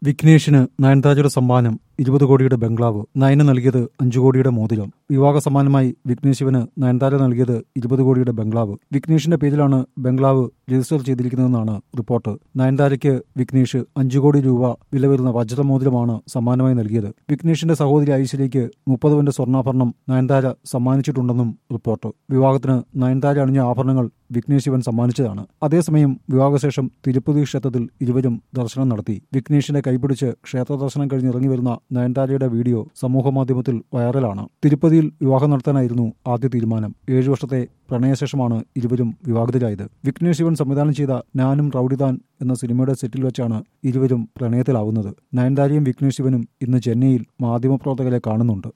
വിഘ്നേഷിന് നയൻതാരയുടെ സമ്മാനം ഇരുപത് കോടിയുടെ ബംഗ്ലാവ് നയന് നൽകിയത് അഞ്ചു കോടിയുടെ മോതിരം വിവാഹ സമ്മാനമായി വിഘ്നേഷ് ശിവന് നയൻതാര നൽകിയത് ഇരുപത് കോടിയുടെ ബംഗ്ലാവ് വിഘ്നേഷിന്റെ പേരിലാണ് ബംഗ്ലാവ് രജിസ്റ്റർ ചെയ്തിരിക്കുന്നതെന്നാണ് റിപ്പോർട്ട് നയൻതാരയ്ക്ക് വിഘ്നേഷ് അഞ്ചു കോടി രൂപ വില വരുന്ന വജ്രമോതിരമാണ് സമ്മാനമായി നൽകിയത് വിഘ്നേഷിന്റെ സഹോദരി ഐശ്വര്യയ്ക്ക് മുപ്പത് പവന്റെ സ്വർണ്ണാഭരണം നയൻതാര സമ്മാനിച്ചിട്ടുണ്ടെന്നും റിപ്പോർട്ട് വിവാഹത്തിന് നയൻതാര അണിഞ്ഞ ആഭരണങ്ങൾ വിഘ്നേഷ് ശിവൻ സമ്മാനിച്ചതാണ് അതേസമയം വിവാഹശേഷം തിരുപ്പതി ക്ഷേത്രത്തിൽ ഇരുവരും ദർശനം നടത്തി വിഘ്നേഷിന്റെ കൈപിടിച്ച് ക്ഷേത്ര ദർശനം കഴിഞ്ഞ് ഇറങ്ങി വരുന്ന നയൻതാരയുടെ വീഡിയോ സമൂഹമാധ്യമത്തിൽ വൈറലാണ് തിരുപ്പതിയിൽ വിവാഹം നടത്താനായിരുന്നു ആദ്യ തീരുമാനം ഏഴു വർഷത്തെ പ്രണയശേഷമാണ് ഇരുവരും വിവാഹിതരായത് വിഘ്നേഷ് ശിവൻ സംവിധാനം ചെയ്ത ഞാനും റൌഡിതാൻ എന്ന സിനിമയുടെ സെറ്റിൽ വെച്ചാണ് ഇരുവരും പ്രണയത്തിലാവുന്നത് നയൻതാരയും വിഘ്നേഷ് ശിവനും ഇന്ന് ചെന്നൈയിൽ മാധ്യമപ്രവർത്തകരെ കാണുന്നുണ്ട്